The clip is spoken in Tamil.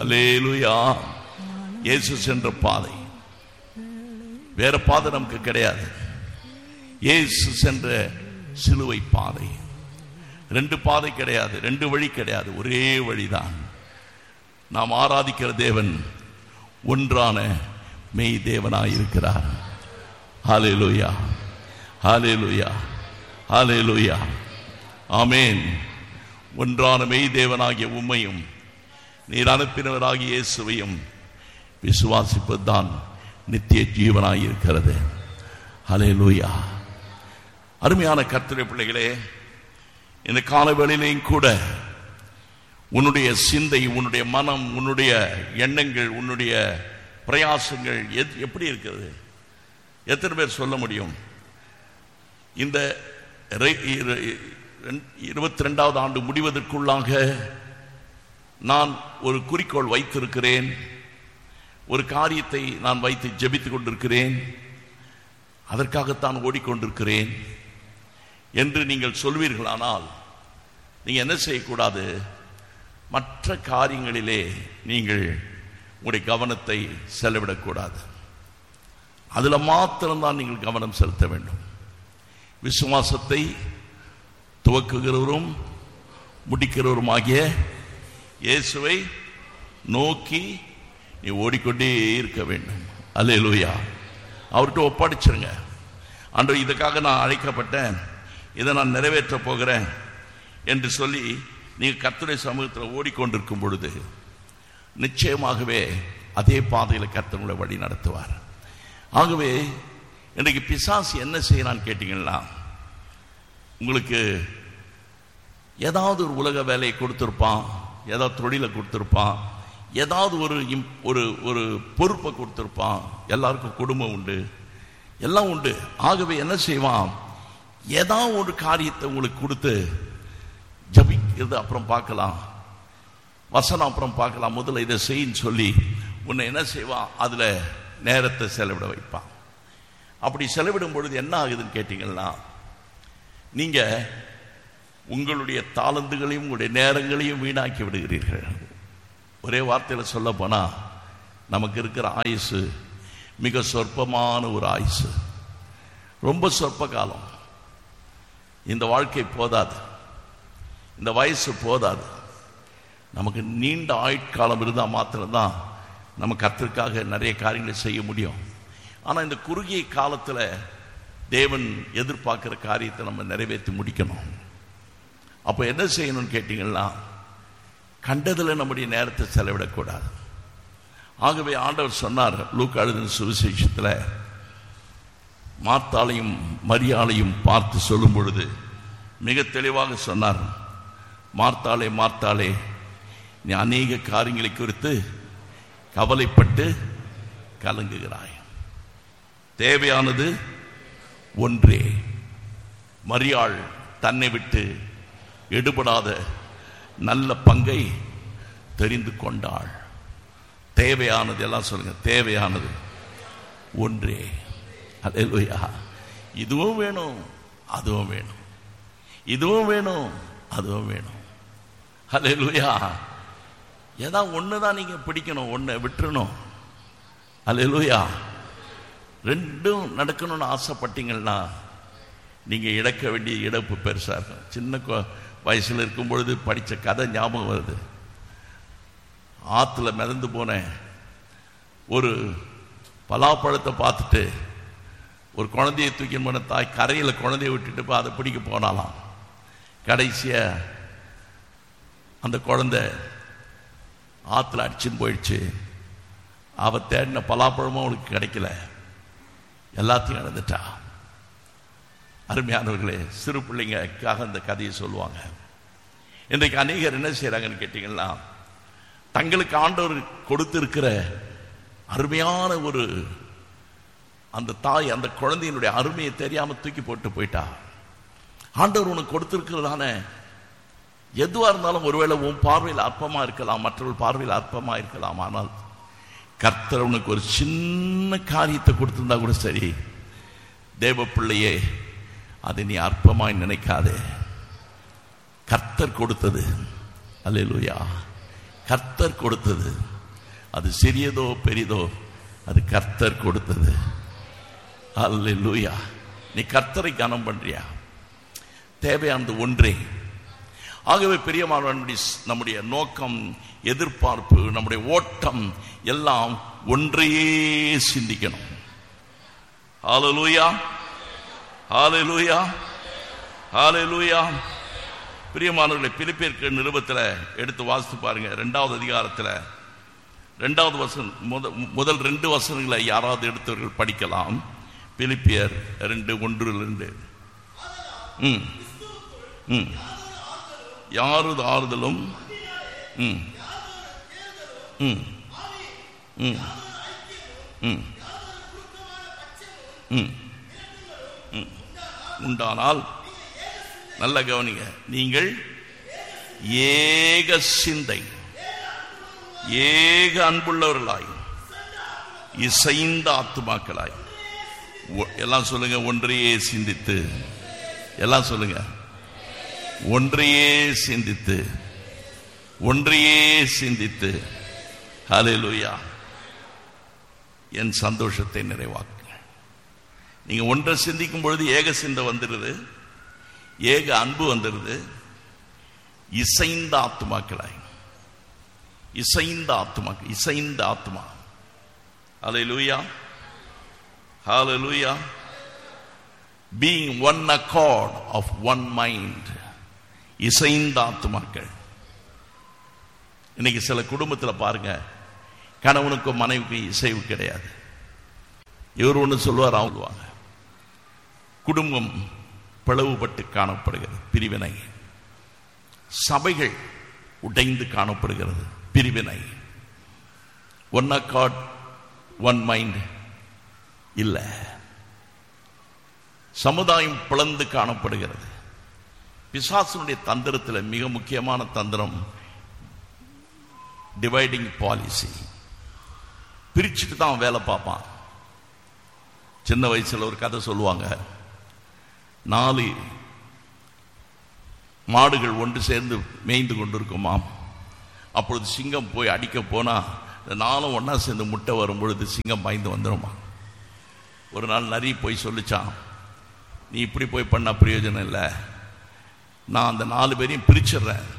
அல்லேலூயா இயேசு சென்ற பாதை வேற பாதை நமக்கு கிடையாது இயேசு சென்ற சிலுவை பாதை ரெண்டு பாதை கிடையாது ரெண்டு வழி கிடையாது ஒரே வழிதான் நாம் ஆராதிக்கிற தேவன் ஒன்றான மெய் தேவனாய் இருக்கிறார் ஹalleluya ஹalleluya ஹalleluya ஆமென் ஒன்றான மெய் தேவனாகிய உம்மையும் நீர் அனுப்பினவராகிய இயேசுவையும் விசுவாசிப்பதுதான் நித்திய ஜீவனாய் இருக்கிறது ஹalleluya அருமையான கர்த்தருடைய பிள்ளைகளே இந்த காலவேளையிலையும் கூட உன்னுடைய சிந்தை உன்னுடைய மனம் உன்னுடைய எண்ணங்கள் உன்னுடைய பிரயாசங்கள் எத்- எப்படி இருக்கிறது எத்தனை பேர் சொல்ல முடியும் இந்த இருபத்தி ரெண்டாவது ஆண்டு முடிவதற்குள்ளாக நான் ஒரு குறிக்கோள் வைத்திருக்கிறேன் ஒரு காரியத்தை நான் வைத்து ஜெபித்துக் கொண்டிருக்கிறேன் அதற்காகத்தான் ஓடிக்கொண்டிருக்கிறேன் என்று நீங்கள் சொல்வீர்களானால் நீங்க என்ன செய்யக்கூடாது மற்ற காரியங்களிலே நீங்கள் உங்களுடைய கவனத்தை செலவிடக்கூடாது அதுல மாத்திரம்தான் நீங்கள் கவனம் செலுத்த வேண்டும் விசுவாசத்தை துவக்குகிறவரும் முடிக்கிறவருமாகிய இயேசுவை நோக்கி நீ ஓடிக்கொண்டே இருக்க வேண்டும் அல்லேலூயா அவர்கிட்ட ஒப்படைச்சிருங்க அன்று இதுக்காக நான் அழைக்கப்பட்டேன் இதை நான் நிறைவேற்ற போகிறேன் என்று சொல்லி நீங்க கர்த்தருடைய சமூகத்தில் ஓடிக்கொண்டிருக்கும் பொழுது நிச்சயமாகவே அதே பாதையில் கர்த்தனுடைய வழி நடத்துவார் ஆகவே இன்றைக்கு பிசாசு என்ன செய்யறான்னு கேட்டீங்கன்னா உங்களுக்கு ஏதாவது ஒரு உலக வேலையை கொடுத்துருப்பான் ஏதாவது தொழிலை கொடுத்துருப்பான் ஏதாவது ஒரு இம்- ஒரு ஒரு பொறுப்பை கொடுத்துருப்பான் எல்லாருக்கும் குடும்பம் உண்டு எல்லாம் உண்டு ஆகவே என்ன செய்வான் ஏதாவது ஒரு காரியத்தை உங்களுக்கு கொடுத்து ஜபிக்கிறது அப்புறம் பார்க்கலாம் வசனம் அப்புறம் பார்க்கலாம் முதல்ல இதை செய்யின்னு சொல்லி உன்னை என்ன செய்வான் அதுல நேரத்தை செலவிட வைப்பான் அப்படி செலவிடும் பொழுது என்ன ஆகுதுன்னு கேட்டீங்கன்னா நீங்க உங்களுடைய தாளந்துகளையும் உங்களுடைய நேரங்களையும் வீணாக்கி விடுகிறீர்கள் ஒரே வார்த்தையில் சொல்ல போனா நமக்கு இருக்கிற ஆயுசு மிக சொற்பமான ஒரு ஆயுசு ரொம்ப சொற்ப காலம் இந்த வாழ்க்கை போதாது இந்த வயசு போதாது நமக்கு நீண்ட ஆயுட்காலம் இருந்தால் மாத்திரம்தான் நம்ம கர்த்தருக்காக நிறைய காரியங்களை செய்ய முடியும் ஆனால் இந்த குறுகிய காலத்தில் தேவன் எதிர்பார்க்கிற காரியத்தை நம்ம நிறைவேற்றி முடிக்கணும் அப்போ என்ன செய்யணும்னு கேட்டிங்கன்னா கண்டதில் நம்முடைய நேரத்தை செலவிடக்கூடாது ஆகவே ஆண்டவர் சொன்னார் லூக் அழுதின சுவிசேஷத்தில் மார்த்தாளையும் மரியாளையும் பார்த்து சொல்லும் பொழுது மிக தெளிவாக சொன்னார் மார்த்தாளே மார்த்தாளே நீ அநேக காரியங்களை குறித்து கவலைப்பட்டு கலங்குகிறாய் தேவையானது ஒன்றே மரியாள் தன்னை விட்டு எடுபடாத நல்ல பங்கை தெரிந்து கொண்டாள் தேவையானது எல்லாம் சொல்லுங்க தேவையானது ஒன்றே அல்லேலூயா இதுவும் வேணும் அதுவும் வேணும் இதுவும் வேணும் அதுவும் வேணும் அல்லேலூயா ஏதாவது ஒன்று தான் நீங்கள் பிடிக்கணும் ஒன்றை விட்டுறணும் அல்லேலூயா ரெண்டும் நடக்கணும்னு ஆசைப்பட்டீங்கன்னா நீங்கள் இழக்க வேண்டிய இழப்பு பெருசாக இருக்கும் சின்ன கொ- வயசுல இருக்கும் பொழுது படித்த கதை ஞாபகம் வருது ஆற்றுல மிதந்து போனேன் ஒரு பலாப்பழத்தை பார்த்துட்டு ஒரு குழந்தையை தூக்கின்னு போன தாய் கரையில் குழந்தைய விட்டுட்டு போய் அதை பிடிக்க போனாலாம் கடைசியா அந்த குழந்தை ஆற்றுல அடிச்சுன்னு போயிடுச்சு அவ தேடின பலாப்பழமும் அவளுக்கு கிடைக்கல எல்லாத்தையும் இழந்துட்டா அருமையானவர்களே சிறு பிள்ளைங்களுக்காக அந்த கதையை சொல்லுவாங்க இன்றைக்கு அநேகர் என்ன செய்றாங்கன்னு கேட்டீங்கன்னா தங்களுக்கு ஆண்டவர் கொடுத்திருக்கிற அருமையான ஒரு அந்த தாய் அந்த குழந்தையினுடைய அருமையை தெரியாம தூக்கி போட்டு போயிட்டா ஆண்டவர் உனக்கு கொடுத்திருக்கிறதான எதுவா இருந்தாலும் ஒருவேளை உன் பார்வையில் அற்பமா இருக்கலாம் மற்றவர்கள் பார்வையில் அற்பமா இருக்கலாம் ஆனால் கர்த்தர் உனக்கு ஒரு சின்ன காரியத்தை கொடுத்திருந்தா கூட சரி தேவ பிள்ளையே அதை நீ அற்பமாய் நினைக்காதே கர்த்தர் கொடுத்தது அல்லேலூயா கர்த்தர் கொடுத்தது அது சிறியதோ பெரிதோ அது கர்த்தர் கொடுத்தது அல்லேலூயா நீ கர்த்தரை கனம் பண்றியா தேவையானது ஒன்றே ஆகவே பெரியமானவனுடைய நம்முடைய நோக்கம் எதிர்பார்ப்பு நம்முடைய ஓட்டம் எல்லாம் ஒன்றையே சிந்திக்கணும் ஹalleluya ஹalleluya ஹalleluya பிரியமானவர்களை பிலிப்பியருக்கு நிருபத்தில் எடுத்து வாசித்து பாருங்க ரெண்டாவது அதிகாரத்தில் ரெண்டாவது வசனம் முத முதல் ரெண்டு வசனங்களை யாராவது எடுத்தவர்கள் படிக்கலாம் பிலிப்பியர் ரெண்டு ஒன்று ரெண்டு ம் ம் யாரது ஆறுதலும் ம் ம் ம் ம் ம் ம் உண்டானால் நல்ல கவனிங்க நீங்கள் ஏக சிந்தை ஏக அன்புள்ளவர்களாய் இசைந்த ஆத்துமாக்களாய் ஒ- எல்லாம் சொல்லுங்க ஒன்றையே சிந்தித்து எல்லாம் சொல்லுங்க ஒன்றையே சிந்தித்து ஒன்றையே சிந்தித்து ஹalleluya என் சந்தோஷத்தை நிறைவாக்குங்க நீங்க ஒன்றை சிந்திக்கும் பொழுது ஏக சிந்தை வந்துடுது ஏக அன்பு வந்துடுது இசைந்த ஆத்துமாக்களாய் இசைந்த ஆத்துமா இசைந்த ஆத்துமா ஹalleluya ஹalleluya being one accord of one mind இசைந்த ஆத்துமாக்கள் இன்னைக்கு சில குடும்பத்தில் பாருங்க கணவனுக்கும் மனைவிக்கும் இசைவு கிடையாது இவர் ஒன்று சொல்லுவார் அவங்க சொல்லுவாங்க குடும்பம் பிளவுபட்டு காணப்படுகிறது பிரிவினை சபைகள் உடைந்து காணப்படுகிறது பிரிவினை ஒன் அக்காட் ஒன் மைண்ட் இல்லை சமுதாயம் பிளந்து காணப்படுகிறது பிசாசனுடைய தந்திரத்தில் மிக முக்கியமான தந்திரம் டிவைடிங் பாலிசி பிரிச்சுட்டு தான் அவன் வேலை பார்ப்பான் சின்ன வயசுல ஒரு கதை சொல்லுவாங்க நாலு மாடுகள் ஒன்று சேர்ந்து மேய்ந்து கொண்டிருக்குமாம் அப்பொழுது சிங்கம் போய் அடிக்க போனா இந்த நாளும் ஒண்ணா சேர்ந்து முட்டை வரும் பொழுது சிங்கம் பாய்ந்து வந்துருமா ஒரு நாள் நரி போய் சொல்லிச்சான் நீ இப்படி போய் பண்ண பிரயோஜனம் இல்லை நான் அந்த நாலு பேரையும் பிரிச்சிடுறேன்